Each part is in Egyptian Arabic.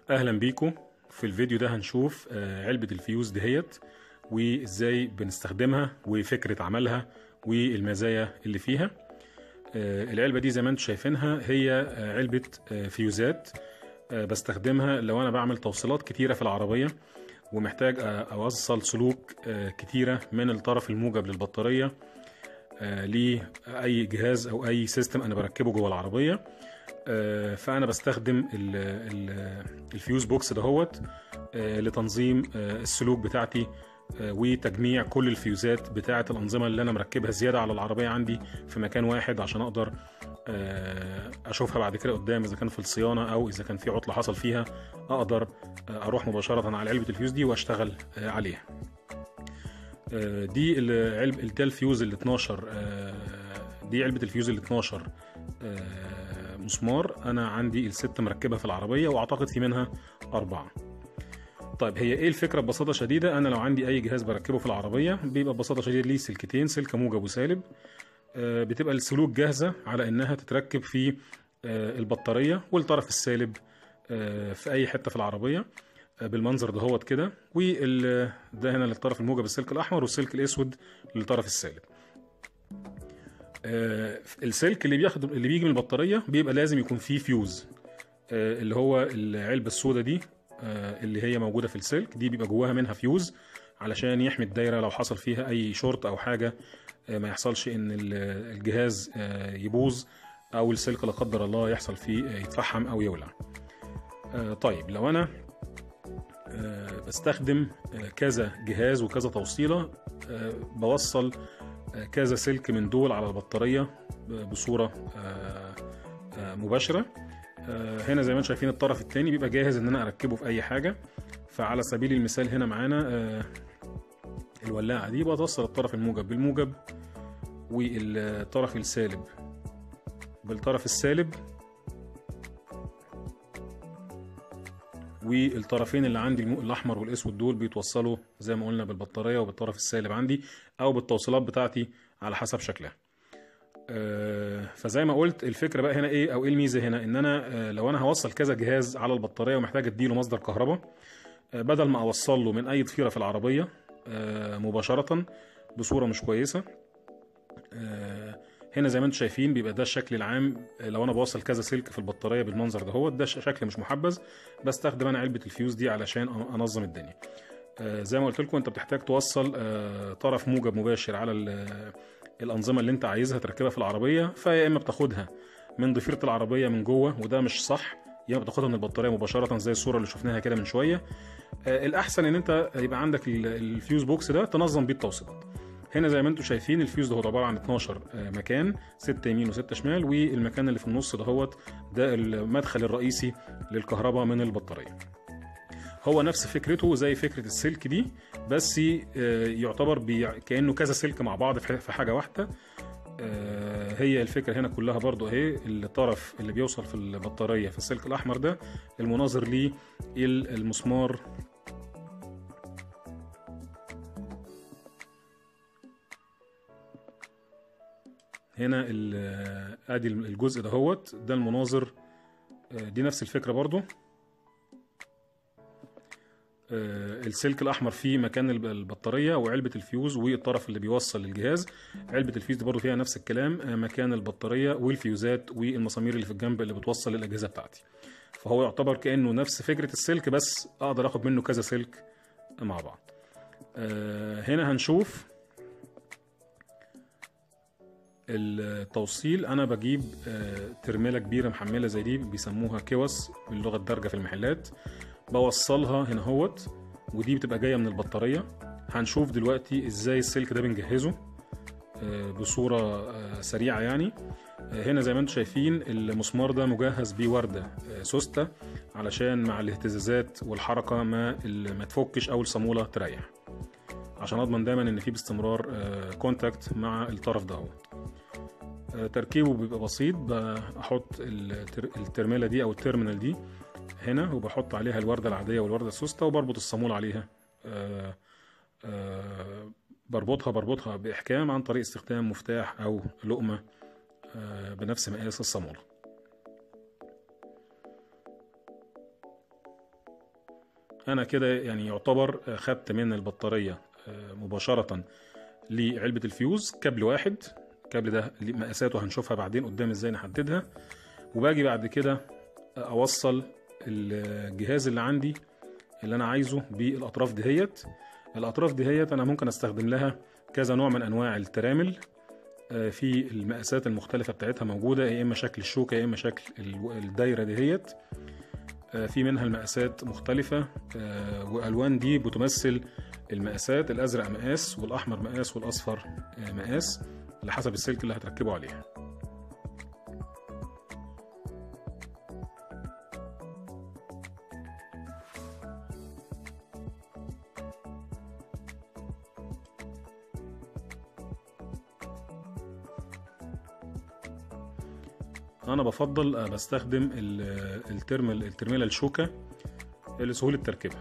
اهلا بيكم في الفيديو ده هنشوف آه، علبة الفيوز دهيت وازاي بنستخدمها وفكرة عملها والمزايا اللي فيها آه، العلبة دي زي ما انتم شايفينها هي آه، علبة آه، فيوزات آه، بستخدمها لو انا بعمل توصيلات كتيرة في العربية ومحتاج آه، اوصل سلوك آه، كتيرة من الطرف الموجب للبطارية آه، لأي جهاز أو أي سيستم أنا بركبه جوه العربية آه، فأنا بستخدم ال- ال- الفيوز بوكس دهوت آه، لتنظيم آه، السلوك بتاعتي آه، وتجميع كل الفيوزات بتاعة الأنظمة اللي أنا مركبها زيادة على العربية عندي في مكان واحد عشان أقدر آه، أشوفها بعد كده قدام إذا كان في الصيانة أو إذا كان في عطلة حصل فيها أقدر آه، أروح مباشرة على علبة الفيوز دي وأشتغل آه، عليها. آه، دي العلب ده الفيوز ال 12 آه، دي علبة الفيوز ال 12 آه، مسمار انا عندي الست مركبها في العربية واعتقد في منها اربعة طيب هي ايه الفكرة ببساطة شديدة انا لو عندي اي جهاز بركبه في العربية بيبقى ببساطة شديدة ليه سلكتين سلكة موجب وسالب آه، بتبقى السلوك جاهزة على انها تتركب في آه، البطارية والطرف السالب آه، في اي حتة في العربية آه، بالمنظر دهوت كده وال ده هنا للطرف الموجب السلك الاحمر والسلك الاسود للطرف السالب آه، السلك اللي بياخد اللي بيجي من البطاريه بيبقى لازم يكون فيه فيوز آه، اللي هو العلبه السوداء دي آه، اللي هي موجوده في السلك دي بيبقى جواها منها فيوز علشان يحمي الدايره لو حصل فيها اي شورت او حاجه آه، ما يحصلش ان ال- الجهاز آه، يبوظ او السلك لا قدر الله يحصل فيه آه، يتفحم او يولع آه، طيب لو انا آه، بستخدم آه، كذا جهاز وكذا توصيله آه، بوصل آه، كذا سلك من دول على البطاريه ب- بصوره آه، آه، مباشره آه، هنا زي ما انتم شايفين الطرف الثاني بيبقى جاهز ان انا اركبه في اي حاجه فعلى سبيل المثال هنا معانا آه، الولاعه دي بتوصل الطرف الموجب بالموجب والطرف السالب بالطرف السالب والطرفين اللي عندي المو- الاحمر والاسود دول بيتوصلوا زي ما قلنا بالبطاريه وبالطرف السالب عندي او بالتوصيلات بتاعتي على حسب شكلها آه، فزي ما قلت الفكره بقى هنا ايه او ايه الميزه هنا ان انا آه، لو انا هوصل كذا جهاز على البطاريه ومحتاج اديله مصدر كهرباء آه، بدل ما اوصل له من اي ضفيره في العربيه آه، مباشره بصوره مش كويسه آه، هنا زي ما انتم شايفين بيبقى ده الشكل العام آه، لو انا بوصل كذا سلك في البطاريه بالمنظر ده هو ده ش- شكل مش محبذ بستخدم انا علبه الفيوز دي علشان أن- انظم الدنيا آه، زي ما قلت لكم انت بتحتاج توصل آه، طرف موجب مباشر على ال- الانظمه اللي انت عايزها تركبها في العربيه فيا اما بتاخدها من ضفيره العربيه من جوه وده مش صح يا اما بتاخدها من البطاريه مباشره زي الصوره اللي شفناها كده من شويه آه، الاحسن ان انت يبقى عندك ال- الفيوز بوكس ده تنظم بيه التوصيلات هنا زي ما انتم شايفين الفيوز ده هو عباره عن 12 آه، مكان 6 يمين و6 شمال والمكان اللي في النص دهوت ده المدخل الرئيسي للكهرباء من البطاريه هو نفس فكرته زي فكره السلك دي بس آه، يعتبر بي... كانه كذا سلك مع بعض في في حاجه واحده آه، هي الفكره هنا كلها برضو اهي الطرف اللي بيوصل في البطاريه في السلك الاحمر ده المناظر ليه ال- المسمار هنا ال- ادي الجزء دهوت ده المناظر آه، دي نفس الفكره برضو آه، السلك الاحمر فيه مكان الب- البطاريه وعلبه الفيوز والطرف اللي بيوصل للجهاز علبه الفيوز دي برضو فيها نفس الكلام آه، مكان البطاريه والفيوزات والمسامير اللي في الجنب اللي بتوصل للاجهزه بتاعتي فهو يعتبر كانه نفس فكره السلك بس اقدر اخد منه كذا سلك مع بعض آه، هنا هنشوف التوصيل انا بجيب آه، ترميله كبيره محمله زي دي بيسموها كوس باللغه الدارجه في المحلات بوصلها هنا هوت ودي بتبقى جايه من البطاريه هنشوف دلوقتي ازاي السلك ده بنجهزه آه، بصوره آه، سريعه يعني آه، هنا زي ما انتم شايفين المسمار ده مجهز بورده آه، سوسته علشان مع الاهتزازات والحركه ما ال- ما تفكش او الصاموله تريح عشان اضمن دايما ان في باستمرار آه، كونتاكت مع الطرف ده هو آه، تركيبه بيبقى بسيط بحط التر- الترميله دي او التيرمينال دي هنا وبحط عليها الورده العاديه والورده السوسته وبربط الصاموله عليها آه، آه، بربطها بربطها باحكام عن طريق استخدام مفتاح او لقمه آه، بنفس مقاس الصاموله انا كده يعني يعتبر آه، خدت من البطاريه آه، مباشره لعلبه الفيوز كابل واحد الكابل ده ليه مقاساته هنشوفها بعدين قدام ازاي نحددها وباجي بعد كده اوصل الجهاز اللي عندي اللي انا عايزه بالاطراف دهيت الاطراف دهيت انا ممكن استخدم لها كذا نوع من انواع الترامل آه، في المقاسات المختلفه بتاعتها موجوده يا اما شكل الشوكه يا اما شكل ال- الدايره دهيت آه، في منها المقاسات مختلفه آه، والوان دي بتمثل المقاسات الازرق مقاس والاحمر مقاس والاصفر آه، مقاس على حسب السلك اللي هتركبه عليها انا بفضل آه، بستخدم ال- الترمل الترميله الشوكه لسهوله تركيبها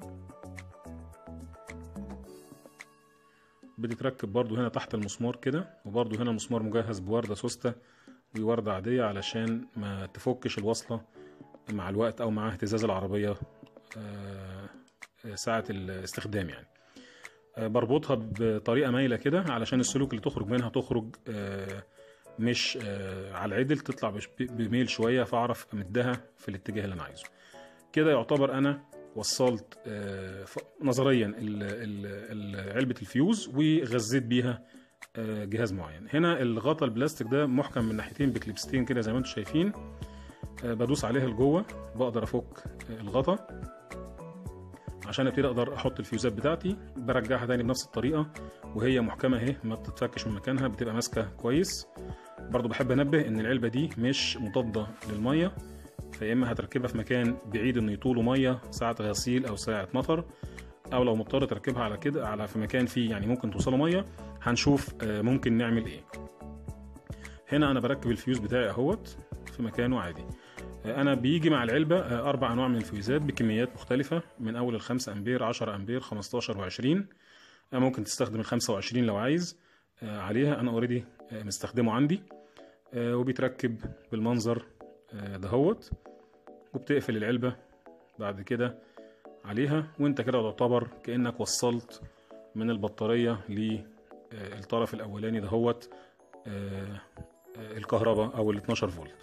بتتركب برضو هنا تحت المسمار كده وبرضو هنا المسمار مجهز بوردة سوستة ووردة عادية علشان ما تفكش الوصلة مع الوقت أو مع اهتزاز العربية آه، ساعة الاستخدام يعني آه، بربطها بطريقة مايلة كده علشان السلوك اللي تخرج منها تخرج آه، مش آه، على العدل تطلع بش- بميل شوية فأعرف أمدها في الاتجاه اللي أنا عايزه كده يعتبر أنا وصلت آه، ف- نظريا ال- ال- ال- علبة الفيوز وغذيت بيها آه، جهاز معين هنا الغطا البلاستيك ده محكم من ناحيتين بكليبستين كده زي ما انتم شايفين آه، بدوس عليها لجوه بقدر افك آه، الغطا عشان ابتدي اقدر احط الفيوزات بتاعتي برجعها تاني بنفس الطريقه وهي محكمه اهي ما بتتفكش من مكانها بتبقى ماسكه كويس برضو بحب انبه ان العلبه دي مش مضاده للميه فيا اما هتركبها في مكان بعيد انه يطوله ميه ساعه غسيل او ساعه مطر او لو مضطر تركبها على كده على في مكان فيه يعني ممكن توصله ميه هنشوف آه، ممكن نعمل ايه هنا انا بركب الفيوز بتاعي اهوت في مكانه عادي آه، انا بيجي مع العلبه آه، اربع انواع من الفيوزات بكميات مختلفه من اول ال 5 امبير 10 امبير 15 و20 ممكن تستخدم ال 25 لو عايز آه، عليها انا اوريدي مستخدمه عندي آه، وبيتركب بالمنظر آه، دهوت وبتقفل العلبه بعد كده عليها وانت كده تعتبر كانك وصلت من البطاريه للطرف الاولاني دهوت آه، آه، الكهرباء او ال 12 فولت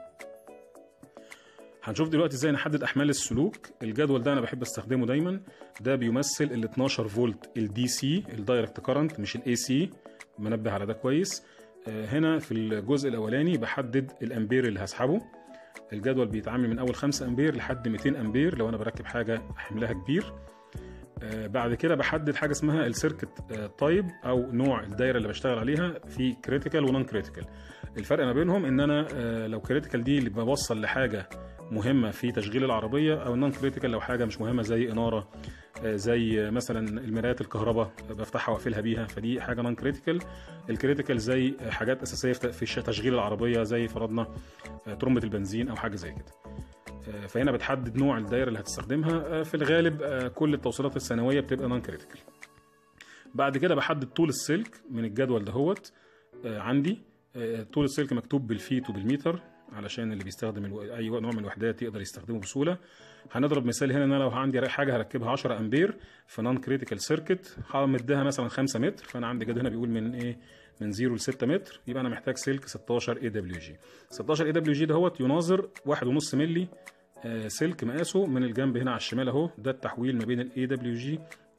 هنشوف دلوقتي ازاي نحدد احمال السلوك الجدول ده انا بحب استخدمه دايما ده بيمثل ال 12 فولت الدي سي الدايركت كارنت مش الاي سي منبه على ده كويس آه، هنا في الجزء الاولاني بحدد الامبير اللي هسحبه الجدول بيتعامل من اول 5 امبير لحد 200 امبير لو انا بركب حاجه حملها كبير آه، بعد كده بحدد حاجه اسمها السيركت تايب او نوع الدايره اللي بشتغل عليها في كريتيكال ونون كريتيكال الفرق ما بينهم ان انا آه، لو كريتيكال دي اللي بوصل لحاجه مهمه في تشغيل العربيه او نون كريتيكال لو حاجه مش مهمه زي اناره آه، زي مثلا المرايات الكهرباء بفتحها واقفلها بيها فدي حاجه نون كريتيكال الكريتيكال زي حاجات اساسيه في في تشغيل العربيه زي فرضنا آه، ترمبه البنزين او حاجه زي كده آه، فهنا بتحدد نوع الدايره اللي هتستخدمها آه، في الغالب آه، كل التوصيلات الثانويه بتبقى نون كريتيكال بعد كده بحدد طول السلك من الجدول دهوت آه، عندي آه، طول السلك مكتوب بالفيت وبالمتر علشان اللي بيستخدم الو... اي نوع من الوحدات يقدر يستخدمه بسهوله هنضرب مثال هنا ان انا لو عندي حاجه هركبها 10 امبير في نون كريتيكال سيركت همدها مثلا 5 متر فانا عندي جدول هنا بيقول من ايه من 0 ل 6 متر يبقى انا محتاج سلك 16 اي دبليو جي 16 اي دبليو جي دهوت يناظر 1.5 مللي آه، سلك مقاسه من الجنب هنا على الشمال اهو ده التحويل ما بين الاي دبليو جي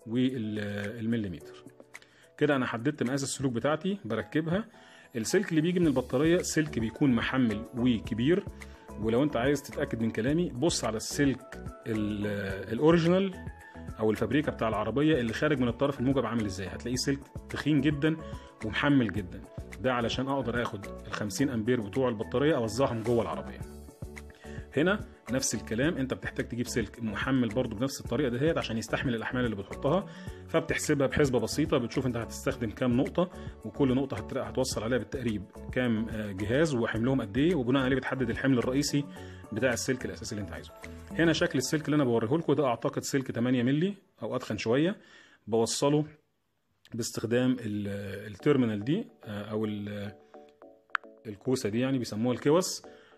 والمليمتر كده انا حددت مقاس السلوك بتاعتي بركبها السلك اللي بيجي من البطاريه سلك بيكون محمل وكبير ولو انت عايز تتاكد من كلامي بص على السلك ال- الاوريجينال او الفابريكا بتاع العربيه اللي خارج من الطرف الموجب عامل ازاي هتلاقيه سلك تخين جدا ومحمل جدا ده علشان اقدر اخد ال 50 امبير بتوع البطاريه اوزعهم جوه العربيه هنا نفس الكلام انت بتحتاج تجيب سلك محمل برضو بنفس الطريقه دهيت عشان يستحمل الاحمال اللي بتحطها فبتحسبها بحسبه بسيطه بتشوف انت هتستخدم كام نقطه وكل نقطه هت- هتوصل عليها بالتقريب كام آه، جهاز وحملهم قد ايه وبناء عليه بتحدد الحمل الرئيسي بتاع السلك الاساسي اللي انت عايزه هنا شكل السلك اللي انا بوريه لكم ده اعتقد سلك 8 مللي او اتخن شويه بوصله باستخدام ال- التيرمينال دي آه، او ال- الكوسه دي يعني بيسموها الكوس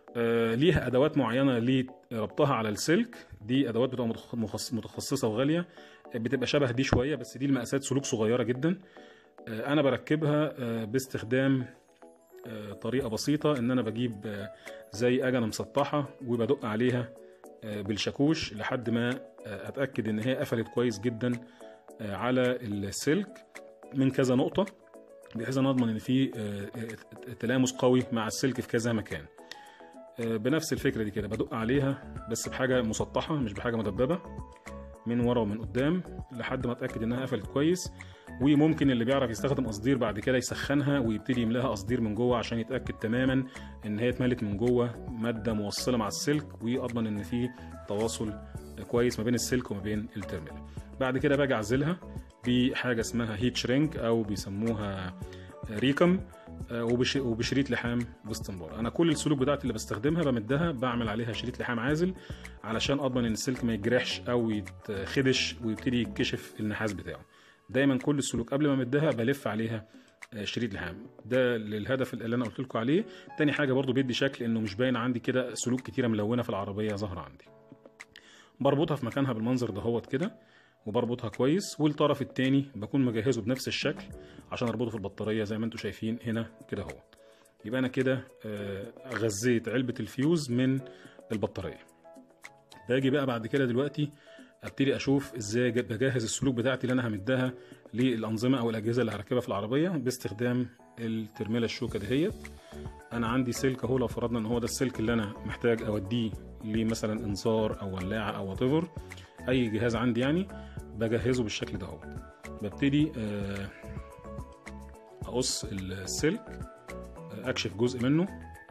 آه، ليها ادوات معينه لربطها على السلك دي ادوات بتبقى متخ- مخص- متخصصه وغاليه آه، بتبقى شبه دي شويه بس دي المقاسات سلوك صغيره جدا آه، انا بركبها آه، باستخدام آه، طريقه بسيطه ان انا بجيب آه، زي اجنه مسطحه وبدق عليها آه، بالشاكوش لحد ما آه، اتاكد ان هي قفلت كويس جدا آه، على السلك من كذا نقطه بحيث ان اضمن ان في آه، آه، تلامس قوي مع السلك في كذا مكان آه، بنفس الفكره دي كده بدق عليها بس بحاجه مسطحه مش بحاجه مدببه من ورا ومن قدام لحد ما اتاكد انها قفلت كويس وممكن اللي بيعرف يستخدم قصدير بعد كده يسخنها ويبتدي يملاها قصدير من جوه عشان يتاكد تماما ان هي اتملت من جوه ماده موصله مع السلك ويضمن ان في تواصل كويس ما بين السلك وما بين الترمينال بعد كده باجي اعزلها بحاجه اسمها هيت شرينك او بيسموها ريكم آه، وبش- وبشريط لحام باستمرار انا كل السلوك بتاعتي اللي بستخدمها بمدها بعمل عليها شريط لحام عازل علشان اضمن ان السلك ما يجرحش او يتخدش ويبتدي يتكشف النحاس بتاعه دايما كل السلوك قبل ما امدها بلف عليها آه، شريط لحام ده للهدف اللي انا قلت لكم عليه تاني حاجه برضو بيدي شكل انه مش باين عندي كده سلوك كتيره ملونه في العربيه ظاهره عندي بربطها في مكانها بالمنظر دهوت كده وبربطها كويس والطرف التاني بكون مجهزه بنفس الشكل عشان اربطه في البطاريه زي ما انتم شايفين هنا كده اهو يبقى انا كده آه، غذيت علبه الفيوز من البطاريه باجي بقى بعد كده دلوقتي ابتدي اشوف ازاي ج- بجهز السلوك بتاعتي اللي انا همدها للانظمه او الاجهزه اللي هركبها في العربيه باستخدام الترميله الشوكه دهيت انا عندي سلك اهو لو فرضنا ان هو ده السلك اللي انا محتاج اوديه لمثلا انذار او ولاعه او وات اي جهاز عندي يعني بجهزه بالشكل ده اهو ببتدي آه، اقص السلك آه، اكشف جزء منه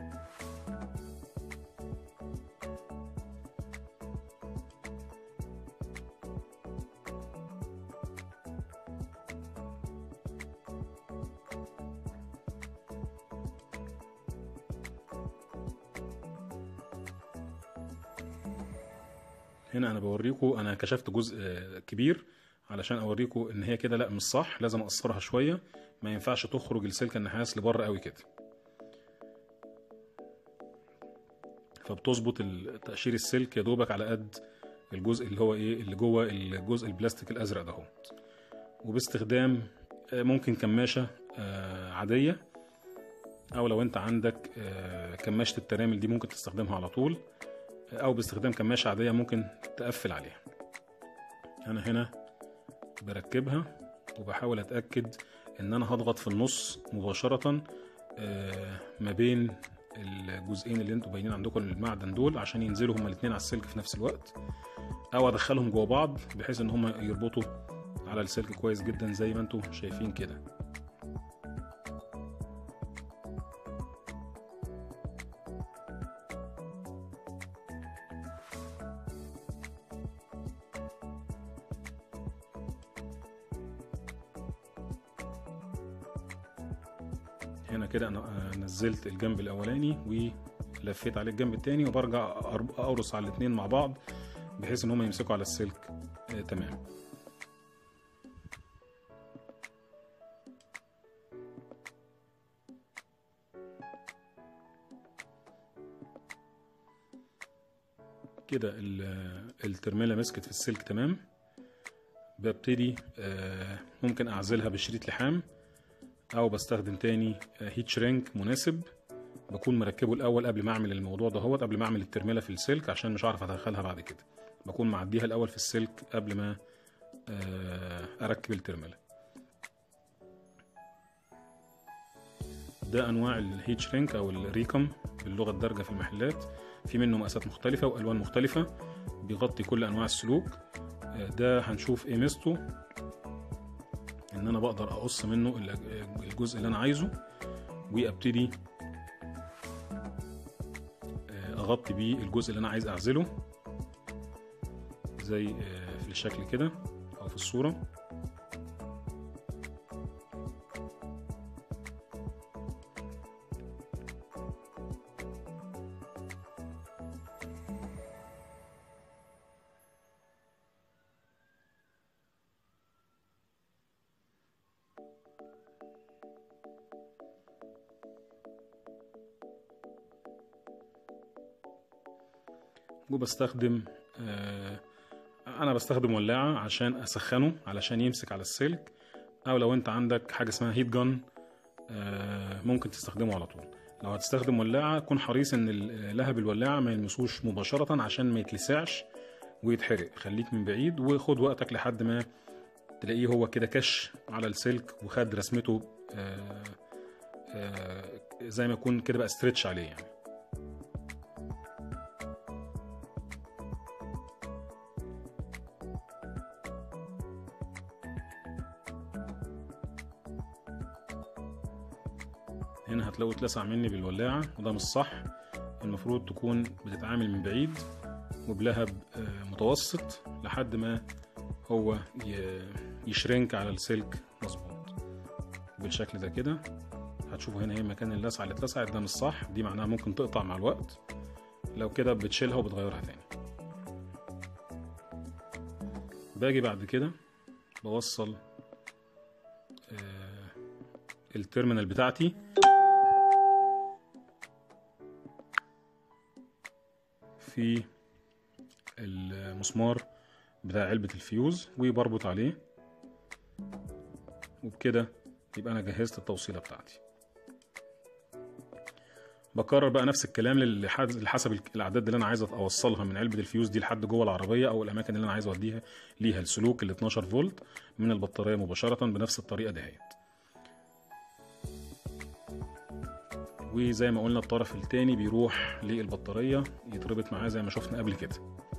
هنا انا بوريكم انا كشفت جزء آه، كبير علشان اوريكم ان هي كده لا مش صح لازم اقصرها شويه ما ينفعش تخرج السلك النحاس لبره قوي كده فبتظبط ال- تقشير السلك يا دوبك على قد الجزء اللي هو ايه اللي جوه الجزء البلاستيك الازرق ده اهو وباستخدام آه، ممكن كماشه آه، عاديه او لو انت عندك آه، كماشه الترامل دي ممكن تستخدمها على طول او باستخدام كماشه عاديه ممكن تقفل عليها انا هنا بركبها وبحاول اتاكد ان انا هضغط في النص مباشره آه، ما بين الجزئين اللي انتوا باينين عندكم المعدن دول عشان ينزلوا هما الاثنين على السلك في نفس الوقت او ادخلهم جوه بعض بحيث ان هما يربطوا على السلك كويس جدا زي ما انتوا شايفين كده هنا كده انا آه، نزلت الجنب الاولاني ولفيت عليه الجنب التاني وبرجع أرب- اقرص على الاتنين مع بعض بحيث ان هما يمسكوا على السلك آه، تمام كده ال- الترميلة مسكت في السلك تمام ببتدي آه، ممكن اعزلها بشريط لحام او بستخدم تاني هيت شرينك مناسب بكون مركبه الاول قبل ما اعمل الموضوع ده هو قبل ما اعمل الترميله في السلك عشان مش هعرف ادخلها بعد كده بكون معديها الاول في السلك قبل ما آه، اركب الترميله ده انواع الهيت شرينك او الريكم باللغه الدارجه في المحلات في منه مقاسات مختلفه والوان مختلفه بيغطي كل انواع السلوك آه، ده هنشوف ايه ميزته ان انا بقدر اقص منه الأج- الجزء اللي انا عايزه وابتدي آه، اغطي بيه الجزء اللي انا عايز اعزله زي آه، في الشكل كده او في الصوره وبستخدم آه، انا بستخدم ولاعه عشان اسخنه علشان يمسك على السلك او لو انت عندك حاجه اسمها هيت جن ممكن تستخدمه على طول لو هتستخدم ولاعه كن حريص ان ال- لهب الولاعه ما يلمسوش مباشره عشان ما يتلسعش ويتحرق خليك من بعيد وخد وقتك لحد ما تلاقيه هو كده كش على السلك وخد رسمته آه، آه، زي ما يكون كده بقى ستريتش عليه يعني هنا هتلاقوا اتلسع مني بالولاعة وده مش صح المفروض تكون بتتعامل من بعيد وبلهب آه، متوسط لحد ما هو ي- يشرنك على السلك مظبوط بالشكل ده كده هتشوفوا هنا ايه مكان اللسعة اللي اتلسعت ده مش صح دي معناها ممكن تقطع مع الوقت لو كده بتشيلها وبتغيرها تاني باجي بعد كده بوصل آه، التيرمينال بتاعتي في المسمار بتاع علبة الفيوز وبربط عليه وبكده يبقى انا جهزت التوصيلة بتاعتي بكرر بقى نفس الكلام للي حد- لحسب الاعداد اللي انا عايز اوصلها من علبه الفيوز دي لحد جوه العربيه او الاماكن اللي انا عايز اوديها ليها السلوك ال 12 فولت من البطاريه مباشره بنفس الطريقه دهيت وزي ما قلنا الطرف التاني بيروح للبطاريه يتربط معاه زي ما شفنا قبل كده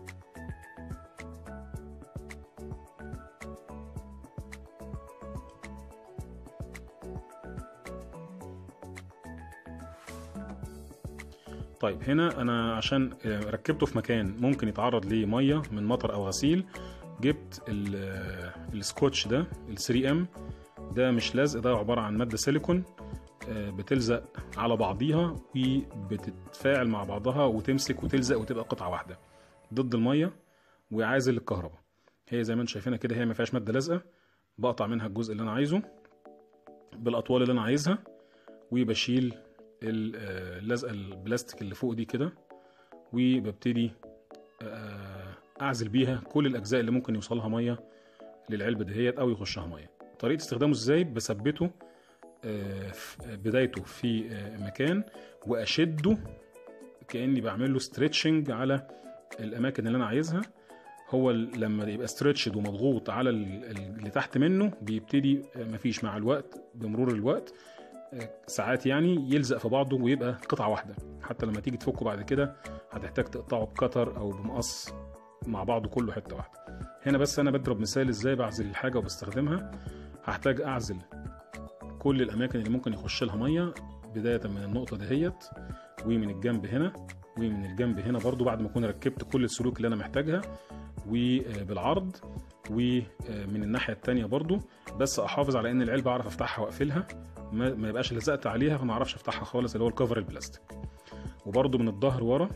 طيب هنا انا عشان آه، ركبته في مكان ممكن يتعرض لميه من مطر او غسيل جبت ال- آه، السكوتش ده ال 3 ام ده مش لزق ده عباره عن ماده سيليكون آه، بتلزق على بعضيها وبتتفاعل مع بعضها وتمسك وتلزق وتبقى قطعه واحده ضد الميه وعازل للكهرباء هي زي ما انتم شايفينها كده هي ما فيهاش ماده لازقه بقطع منها الجزء اللي انا عايزه بالاطوال اللي انا عايزها وبشيل ال- آه، اللزقه البلاستيك اللي فوق دي كده وببتدي آه، اعزل بيها كل الاجزاء اللي ممكن يوصلها ميه للعلبه دهيت او يخشها ميه طريقه استخدامه ازاي بثبته آه، في- بدايته في آه، مكان واشده كاني بعمل له ستريتشنج على الاماكن اللي انا عايزها هو ال- لما يبقى ستريتشد ومضغوط على ال- ال- اللي تحت منه بيبتدي آه، مفيش مع الوقت بمرور الوقت آه، ساعات يعني يلزق في بعضه ويبقى قطعه واحده حتى لما تيجي تفكه بعد كده هتحتاج تقطعه بكتر او بمقص مع بعضه كله حته واحده هنا بس انا بضرب مثال ازاي بعزل الحاجه وبستخدمها هحتاج اعزل كل الاماكن اللي ممكن يخش لها ميه بدايه من النقطه دهيت ومن الجنب هنا ومن الجنب هنا برضو بعد ما اكون ركبت كل السلوك اللي انا محتاجها وبالعرض ومن الناحيه التانية برضو بس احافظ على ان العلبه اعرف افتحها واقفلها ما ما يبقاش لزقت عليها فما اعرفش افتحها خالص اللي هو الكفر البلاستيك وبرضو من الظهر ورا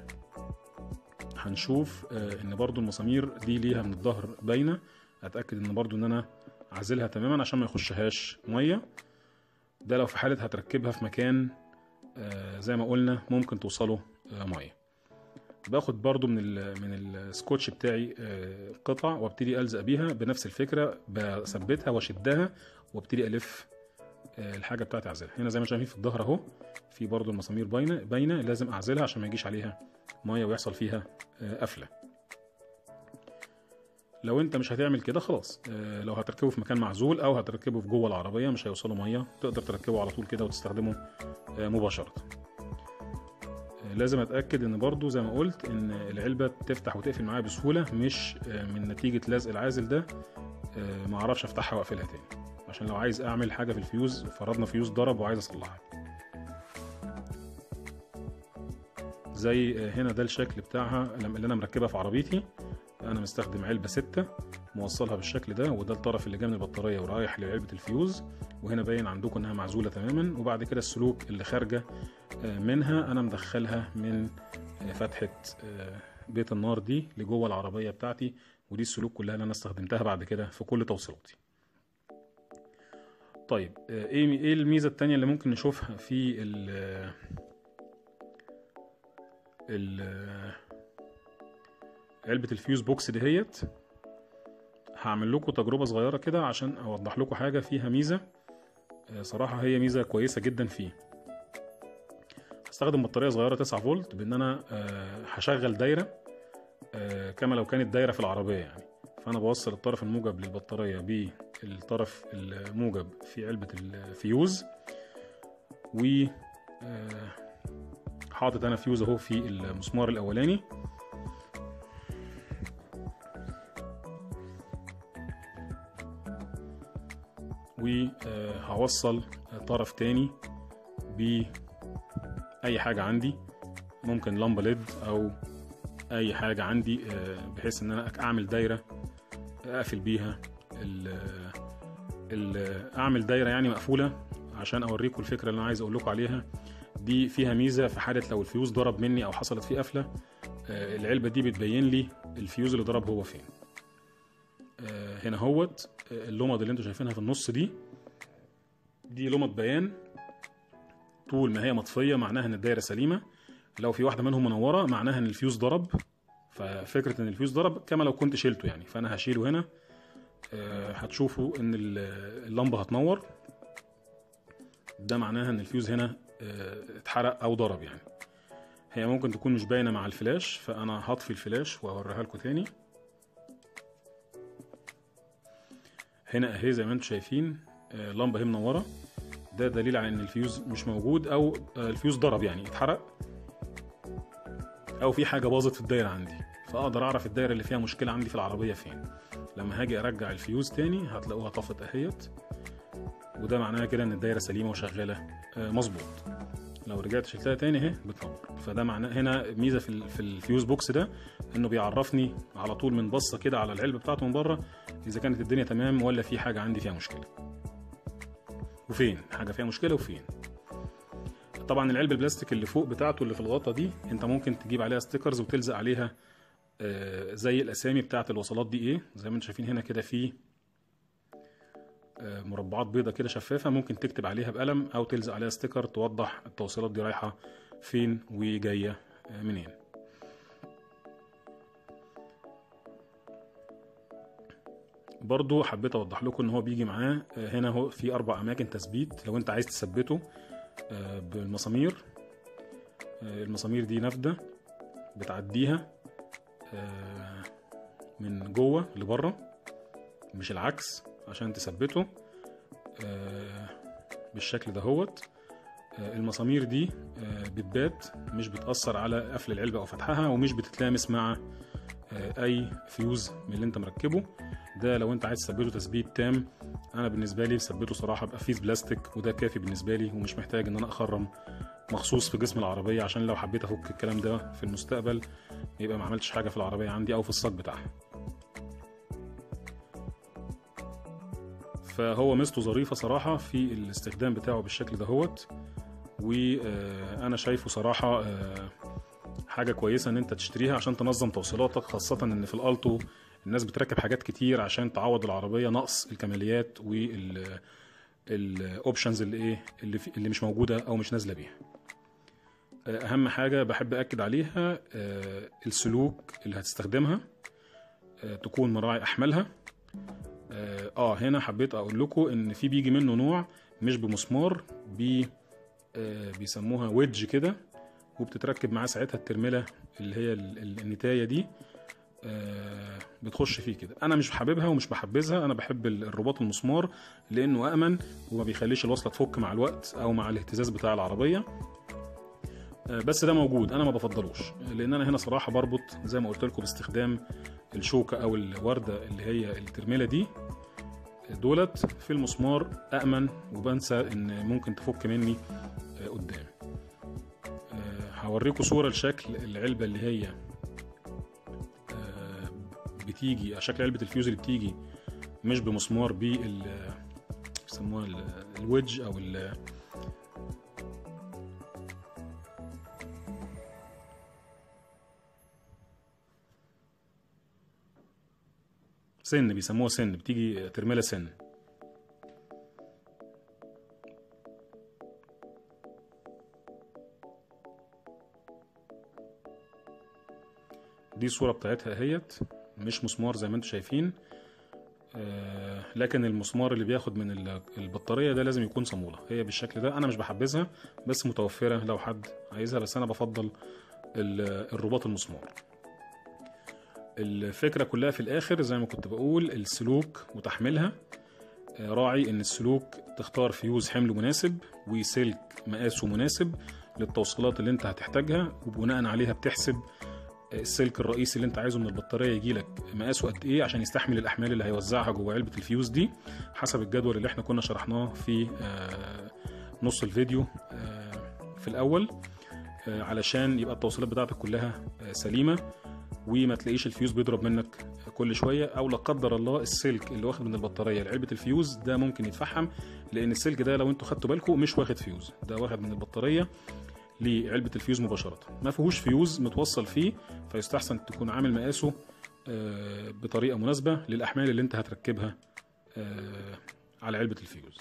هنشوف آه، ان برضو المسامير دي ليها من الظهر باينه اتاكد ان برضو ان انا عازلها تماما عشان ما يخشهاش ميه ده لو في حاله هتركبها في مكان آه، زي ما قلنا ممكن توصله آه، ميه باخد برضو من ال من السكوتش بتاعي آه، قطع وابتدي الزق بيها بنفس الفكره بثبتها واشدها وابتدي الف آه، الحاجه بتاعتي اعزلها هنا زي ما شايفين في الظهر اهو في برضو المسامير باينه باينه لازم اعزلها عشان ما يجيش عليها ميه ويحصل فيها آه، قفله لو انت مش هتعمل كده خلاص آه، لو هتركبه في مكان معزول او هتركبه في جوه العربيه مش هيوصله ميه تقدر تركبه على طول كده وتستخدمه آه، مباشره آه، لازم اتاكد ان برضو زي ما قلت ان العلبه تفتح وتقفل معايا بسهوله مش آه، من نتيجه لزق العازل ده آه، ما اعرفش افتحها واقفلها تاني عشان لو عايز اعمل حاجه في الفيوز فرضنا فيوز ضرب وعايز اصلحها زي آه، هنا ده الشكل بتاعها لما- اللي انا مركبها في عربيتي انا مستخدم علبه ستة موصلها بالشكل ده وده الطرف اللي جاي من البطاريه ورايح لعلبه الفيوز وهنا باين عندكم انها معزوله تماما وبعد كده السلوك اللي خارجه آه، منها انا مدخلها من آه، فتحه آه، بيت النار دي لجوه العربيه بتاعتي ودي السلوك كلها اللي انا استخدمتها بعد كده في كل توصيلاتي طيب آه، ايه ايه الميزه التانية اللي ممكن نشوفها في ال ال علبة الفيوز بوكس دهيت هعمل لكم تجربة صغيرة كده عشان اوضح لكم حاجة فيها ميزة آه، صراحة هي ميزة كويسة جدا فيه هستخدم بطارية صغيرة 9 فولت بان انا آه، هشغل دايرة آه، كما لو كانت دايرة في العربية يعني فانا بوصل الطرف الموجب للبطارية بالطرف الموجب في علبة الفيوز و آه، حاطط انا فيوز اهو في المسمار الاولاني وهوصل طرف تاني بأي حاجة عندي ممكن لمبة ليد أو أي حاجة عندي آه، بحيث إن أنا أعمل دايرة أقفل بيها ال ال أعمل دايرة يعني مقفولة عشان أوريكم الفكرة اللي أنا عايز أقول لكم عليها دي فيها ميزة في حالة لو الفيوز ضرب مني أو حصلت فيه قفلة آه، العلبة دي بتبين لي الفيوز اللي ضرب هو فين آه، هنا هوت آه، اللمض اللي انتوا شايفينها في النص دي دي لمض بيان طول ما هي مطفيه معناها ان الدايره سليمه لو في واحده منهم منوره معناها ان الفيوز ضرب ففكره ان الفيوز ضرب كما لو كنت شيلته يعني فانا هشيله هنا آه، هتشوفوا ان ال- اللمبه هتنور ده معناها ان الفيوز هنا آه، اتحرق او ضرب يعني هي ممكن تكون مش باينه مع الفلاش فانا هطفي الفلاش واوريها لكم تاني هنا اهي زي ما انتم شايفين آه، اللمبه اهي منوره ده دليل على ان الفيوز مش موجود او آه، الفيوز ضرب يعني اتحرق او في حاجه باظت في الدايره عندي فاقدر اعرف الدايره اللي فيها مشكله عندي في العربيه فين لما هاجي ارجع الفيوز تاني هتلاقوها طفت اهيت وده معناها كده ان الدايره سليمه وشغاله آه، مظبوط لو رجعت شلتها تاني اهي بتنور فده معناه هنا ميزه في ال- في الفيوز بوكس ده انه بيعرفني على طول من بصه كده على العلبه بتاعته من بره اذا كانت الدنيا تمام ولا في حاجه عندي فيها مشكله وفين حاجه فيها مشكله وفين طبعا العلبه البلاستيك اللي فوق بتاعته اللي في الغطا دي انت ممكن تجيب عليها ستيكرز وتلزق عليها آه، زي الاسامي بتاعه الوصلات دي ايه زي ما انتم شايفين هنا كده في آه، مربعات بيضة كده شفافة ممكن تكتب عليها بقلم أو تلزق عليها ستيكر توضح التوصيلات دي رايحة فين وجاية آه، منين برضو حبيت اوضح لكم ان هو بيجي معاه آه، هنا هو في اربع اماكن تثبيت لو انت عايز تثبته آه، بالمسامير آه، المسامير دي نافذة بتعديها آه، من جوه لبره مش العكس عشان تثبته آه، بالشكل دهوت آه، المسامير دي آه، بتبات مش بتأثر على قفل العلبة أو فتحها ومش بتتلامس مع آه، أي فيوز من اللي أنت مركبه ده لو أنت عايز تثبته تثبيت تام أنا بالنسبة لي مثبته صراحة بقفيز بلاستيك وده كافي بالنسبة لي ومش محتاج إن أنا أخرم مخصوص في جسم العربية عشان لو حبيت أفك الكلام ده في المستقبل يبقى ما عملتش حاجة في العربية عندي أو في الصاج بتاعها فهو ميزته ظريفه صراحه في الاستخدام بتاعه بالشكل دهوت وانا شايفه صراحه آه، حاجه كويسه ان انت تشتريها عشان تنظم توصيلاتك خاصه ان في الالتو الناس بتركب حاجات كتير عشان تعوض العربيه نقص الكماليات وال الاوبشنز اللي ايه اللي, في اللي مش موجوده او مش نازله بيها آه، اهم حاجه بحب اكد عليها آه، السلوك اللي هتستخدمها آه، تكون مراعي احمالها اه آه، هنا حبيت اقول لكم ان في بيجي منه نوع مش بمسمار بي آه بيسموها ويدج كده وبتتركب معاه ساعتها الترمله اللي هي ال- ال- النتايه دي آه بتخش فيه كده انا مش حاببها ومش بحبذها انا بحب ال- الرباط المسمار لانه امن وما بيخليش الوصله تفك مع الوقت او مع الاهتزاز بتاع العربيه آه، بس ده موجود انا ما بفضلوش لان انا هنا صراحه بربط زي ما قلت لكم باستخدام الشوكه او الورده اللي هي الترميله دي دولت في المسمار أأمن وبنسى إن ممكن تفك مني آه، قدام آه، هوريكم صورة لشكل العلبة اللي هي آه، بتيجي شكل علبة الفيوز اللي بتيجي مش بمسمار بال بيسموها ال- الويدج أو ال سن بيسموها سن بتيجي ترميلة سن دي الصورة بتاعتها اهيت مش مسمار زي ما انتم شايفين آه، لكن المسمار اللي بياخد من ال- البطارية ده لازم يكون صامولة هي بالشكل ده انا مش بحبذها بس متوفرة لو حد عايزها بس انا بفضل ال- الرباط المسمار الفكرة كلها في الاخر زي ما كنت بقول السلوك وتحميلها آه، راعي ان السلوك تختار فيوز حمل مناسب وسلك مقاسه مناسب للتوصيلات اللي انت هتحتاجها وبناء عليها بتحسب السلك الرئيسي اللي انت عايزه من البطاريه يجي لك مقاسه قد ايه عشان يستحمل الاحمال اللي هيوزعها جوه علبه الفيوز دي حسب الجدول اللي احنا كنا شرحناه في آه، نص الفيديو آه، في الاول آه، علشان يبقى التوصيلات بتاعتك كلها آه، سليمه وما تلاقيش الفيوز بيضرب منك كل شويه او لا قدر الله السلك اللي واخد من البطاريه لعلبه الفيوز ده ممكن يتفحم لان السلك ده لو انتوا خدتوا بالكم مش واخد فيوز ده واخد من البطاريه لعلبه الفيوز مباشره ما فيهوش فيوز متوصل فيه فيستحسن تكون عامل مقاسه آه، بطريقه مناسبه للاحمال اللي انت هتركبها آه، على علبه الفيوز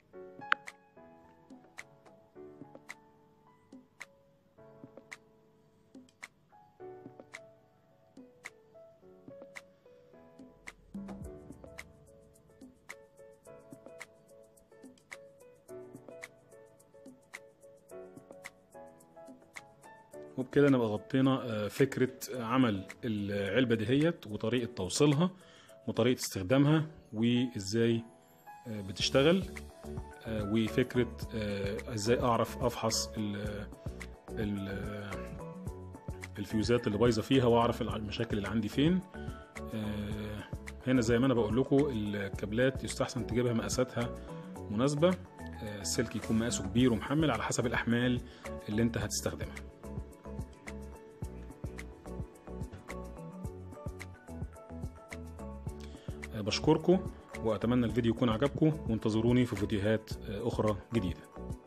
وبكده نبقى غطينا آه، فكرة عمل العلبة دهيت وطريقة توصيلها وطريقة استخدامها وازاي آه، بتشتغل آه، وفكرة آه، ازاي اعرف افحص ال- ال- الفيوزات اللي بايظة فيها واعرف الع- المشاكل اللي عندي فين آه، هنا زي ما انا بقول لكم الكابلات يستحسن تجيبها مقاساتها مناسبة آه، السلك يكون مقاسه كبير ومحمل على حسب الاحمال اللي انت هتستخدمها بشكركم واتمنى الفيديو يكون عجبكم وانتظروني في فيديوهات اخرى جديده